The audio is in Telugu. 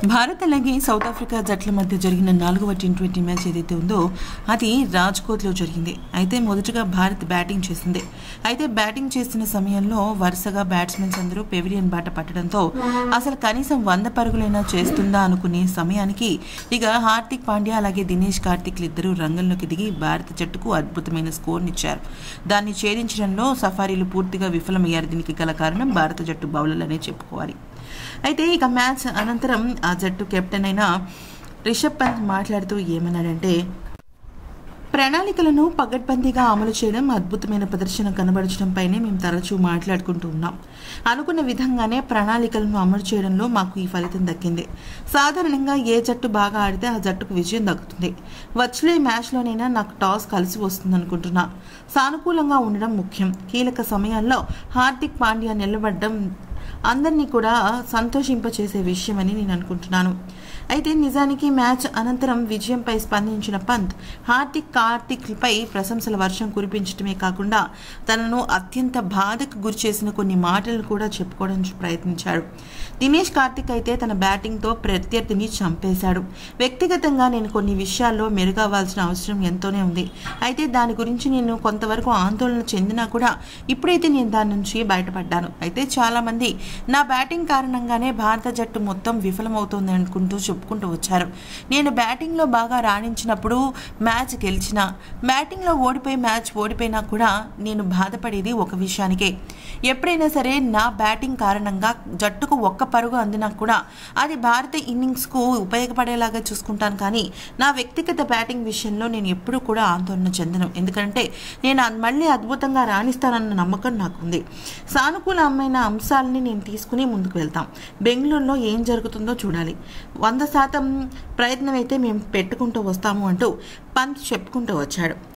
భారత్ అలాగే సౌత్ ఆఫ్రికా జట్ల మధ్య జరిగిన నాలుగవ టీ ట్వంటీ మ్యాచ్ ఏదైతే ఉందో అది రాజ్కోట్లో జరిగింది అయితే మొదటగా భారత్ బ్యాటింగ్ చేసింది అయితే బ్యాటింగ్ చేస్తున్న సమయంలో వరుసగా బ్యాట్స్మెన్స్ అందరూ పెవిలియన్ బాట పట్టడంతో అసలు కనీసం వంద పరుగులైనా చేస్తుందా అనుకునే సమయానికి ఇక హార్దిక్ పాండ్యా అలాగే దినేష్ కార్తిక్లు ఇద్దరు రంగంలోకి దిగి భారత జట్టుకు అద్భుతమైన స్కోర్నిచ్చారు దాన్ని ఛేదించడంలో సఫారీలు పూర్తిగా విఫలమయ్యారు దీనికి గల కారణం భారత జట్టు బౌలర్లనే చెప్పుకోవాలి అయితే ఇక మ్యాచ్ అనంతరం ఆ జట్టు కెప్టెన్ అయిన రిషబ్ పంత్ మాట్లాడుతూ ఏమన్నాడంటే ప్రణాళికలను పగడ్బందీగా అమలు చేయడం అద్భుతమైన ప్రదర్శన కనబరచడంపైనే మేము తరచూ మాట్లాడుకుంటూ ఉన్నాం అనుకున్న విధంగానే ప్రణాళికలను అమలు చేయడంలో మాకు ఈ ఫలితం దక్కింది సాధారణంగా ఏ జట్టు బాగా ఆడితే ఆ జట్టుకు విజయం దక్కుతుంది వచ్చే మ్యాచ్లోనైనా నాకు టాస్ కలిసి వస్తుంది అనుకుంటున్నా సానుకూలంగా ఉండడం ముఖ్యం కీలక సమయాల్లో హార్దిక్ పాండ్యా నిలబడడం అందరినీ కూడా సంతోషింపచేసే విషయమని నేను అనుకుంటున్నాను అయితే నిజానికి మ్యాచ్ అనంతరం విజయంపై స్పందించిన పంత్ హార్దిక్ కార్తిక్పై ప్రశంసల వర్షం కురిపించడమే కాకుండా తనను అత్యంత బాధకు గురి చేసిన కొన్ని మాటలను కూడా చెప్పుకోవడానికి ప్రయత్నించాడు దినేష్ కార్తిక్ అయితే తన బ్యాటింగ్తో ప్రత్యర్థిని చంపేశాడు వ్యక్తిగతంగా నేను కొన్ని విషయాల్లో మెరుగవ్వాల్సిన అవసరం ఎంతోనే ఉంది అయితే దాని గురించి నేను కొంతవరకు ఆందోళన చెందినా కూడా ఇప్పుడైతే నేను దాని నుంచి బయటపడ్డాను అయితే చాలామంది నా బ్యాటింగ్ కారణంగానే భారత జట్టు మొత్తం విఫలమవుతోంది అనుకుంటూ చెప్పుకుంటూ వచ్చారు నేను బ్యాటింగ్లో బాగా రాణించినప్పుడు మ్యాచ్ గెలిచిన బ్యాటింగ్లో ఓడిపోయి మ్యాచ్ ఓడిపోయినా కూడా నేను బాధపడేది ఒక విషయానికే ఎప్పుడైనా సరే నా బ్యాటింగ్ కారణంగా జట్టుకు ఒక్క పరుగు అందినా కూడా అది భారత ఇన్నింగ్స్కు ఉపయోగపడేలాగా చూసుకుంటాను కానీ నా వ్యక్తిగత బ్యాటింగ్ విషయంలో నేను ఎప్పుడూ కూడా ఆందోళన చెందను ఎందుకంటే నేను అద్- మళ్ళీ అద్భుతంగా రాణిస్తానన్న నమ్మకం నాకుంది సానుకూలమైన అంశాలని నేను తీసుకుని ముందుకు వెళ్తాం బెంగళూరులో ఏం జరుగుతుందో చూడాలి వంద శాతం ప్రయత్నం అయితే మేము పెట్టుకుంటూ వస్తాము అంటూ పంత్ చెప్పుకుంటూ వచ్చాడు